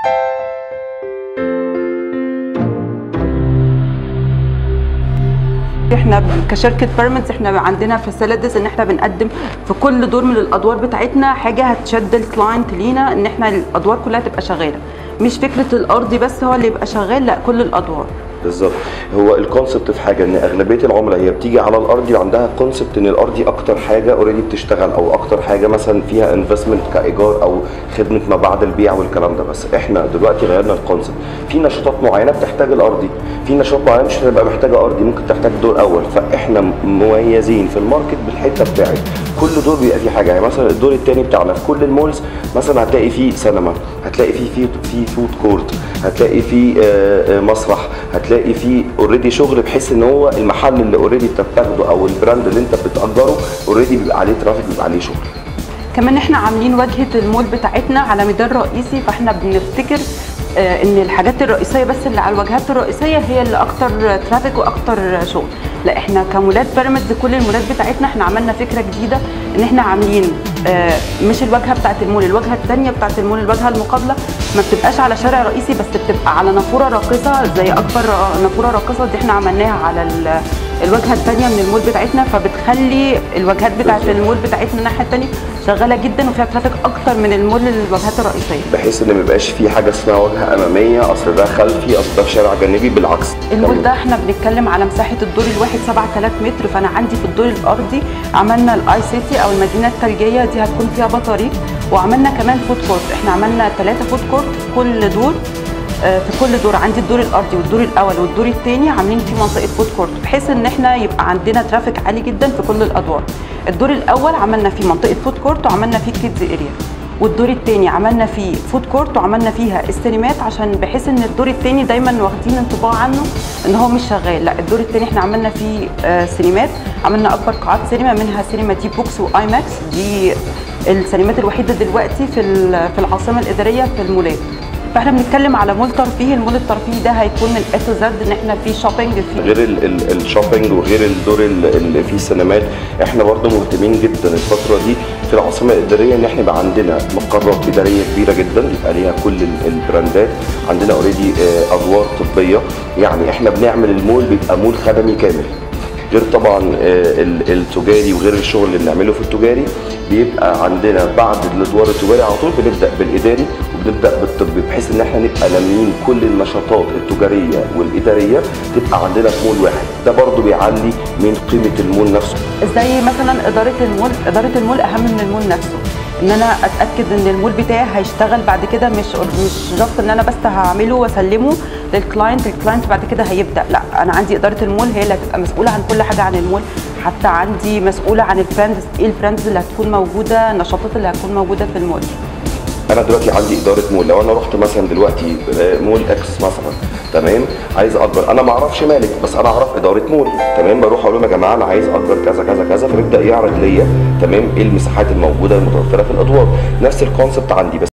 احنا كشركه بيراميدز احنا عندنا فاسيلتيز ان احنا بنقدم في كل دور من الادوار بتاعتنا حاجه هتشد الكلاينت لينا ان احنا الادوار كلها تبقى شغاله مش فكره الارضي بس هو اللي يبقى شغال لا كل الادوار بالظبط هو الكونسبت في حاجه ان اغلبيه العملاء هي بتيجي على الارضي عندها كونسبت ان الارضي اكتر حاجه اوريدي بتشتغل او اكتر حاجه مثلا فيها انفستمنت كايجار او خدمه ما بعد البيع والكلام ده بس احنا دلوقتي غيرنا الكونسبت في نشاطات معينه بتحتاج الارضي في نشاطات معينه مش هتبقى محتاجه ارضي ممكن تحتاج دور اول فاحنا مميزين في الماركت بالحته بتاعت كل دور بيبقى فيه حاجه يعني مثلا الدور الثاني بتاعنا في كل المولز مثلا هتلاقي فيه سينما هتلاقي فيه فيه في فود كورت هتلاقي فيه آه، آه، مسرح هتلاقي فيه اوريدي شغل بحيث ان هو المحل اللي اوريدي انت بتاخده او البراند اللي انت بتاجره اوريدي بيبقى عليه ترافيك بيبقى عليه شغل كمان احنا عاملين واجهه المول بتاعتنا على ميدان رئيسي فاحنا بنفتكر آه، ان الحاجات الرئيسيه بس اللي على الواجهات الرئيسيه هي اللي اكتر ترافيك واكتر شغل لا احنا كمولات بيراميدز كل المولات بتاعتنا احنا عملنا فكره جديده ان احنا عاملين آه، مش الواجهه بتاعت المول الواجهه الثانيه بتاعت المول الواجهه المقابله ما بتبقاش على شارع رئيسي بس بتبقى على نافوره راقصه زي اكبر نافوره راقصه دي احنا عملناها على ال- الواجهه الثانيه من المول بتاعتنا فبتخلي الواجهات بتاعت المول بتاعتنا الناحيه الثانيه شغاله جدا وفيها ترافيك اكتر من المول الواجهات الرئيسيه بحيث ان ما يبقاش في حاجه اسمها واجهه اماميه اصل ده خلفي اصل ده في شارع جانبي بالعكس المول ده احنا بنتكلم على مساحه الدور الواحد 7000 متر فانا عندي في الدور الارضي عملنا الاي سيتي او المدينه الثلجيه دي هتكون فيها بطاريق وعملنا كمان فود كورت احنا عملنا ثلاثه فود كورت في كل دور آه، في كل دور عندي الدور الارضي والدور الاول والدور الثاني عاملين فيه منطقه فود كورت بحيث ان احنا يبقى عندنا ترافيك عالي جدا في كل الادوار الدور الاول عملنا فيه منطقه فود كورت وعملنا فيه كيدز اريا والدور الثاني عملنا فيه فود كورت وعملنا فيها السينمات عشان بحيث ان الدور الثاني دايما واخدين انطباع عنه ان هو مش شغال لا الدور الثاني احنا عملنا فيه آه، سينمات عملنا اكبر قاعات سينما منها سينما دي بوكس واي ماكس دي السينمات الوحيده دلوقتي في ال- في العاصمه الاداريه في المولات فاحنا بنتكلم على مول ترفيهي المول الترفيهي ده هيكون من A to Z ان احنا في شوبينج في غير ال- ال- الشوبينج وغير الدور ال- اللي فيه سينمات احنا برضو مهتمين جدا الفتره دي في العاصمه الاداريه ان احنا يبقى عندنا مقرات اداريه كبيره جدا يبقى ليها كل ال- البراندات عندنا اوريدي ادوار طبيه يعني احنا بنعمل المول بيبقى مول خدمي كامل غير طبعا آه، ال- التجاري وغير الشغل اللي بنعمله في التجاري بيبقى عندنا بعد الادوار التجاري على طول بنبدا بالاداري وبنبدا بالطبي بحيث ان احنا نبقى لامين كل النشاطات التجاريه والاداريه تبقى عندنا في مول واحد ده برضو بيعلي من قيمه المول نفسه زي مثلا اداره المول اداره المول اهم من المول نفسه ان انا اتاكد ان المول بتاعي هيشتغل بعد كده مش مش جاست ان انا بس هعمله واسلمه للكلاينت الكلاينت بعد كده هيبدا لا انا عندي اداره المول هي اللي هتبقى مسؤوله عن كل حاجه عن المول حتى عندي مسؤوله عن البراندز ايه البراندز اللي هتكون موجوده النشاطات اللي هتكون موجوده في المول انا دلوقتي عندي اداره مول لو انا رحت مثلا دلوقتي آه، مول اكس مثلا تمام عايز اجر انا ما اعرفش مالك بس انا اعرف اداره مول تمام بروح اقول لهم يا جماعه انا عايز اجر كذا كذا كذا فبيبدا يعرض ليا تمام ايه المساحات الموجوده المتوفره في الادوار نفس الكونسبت عندي بس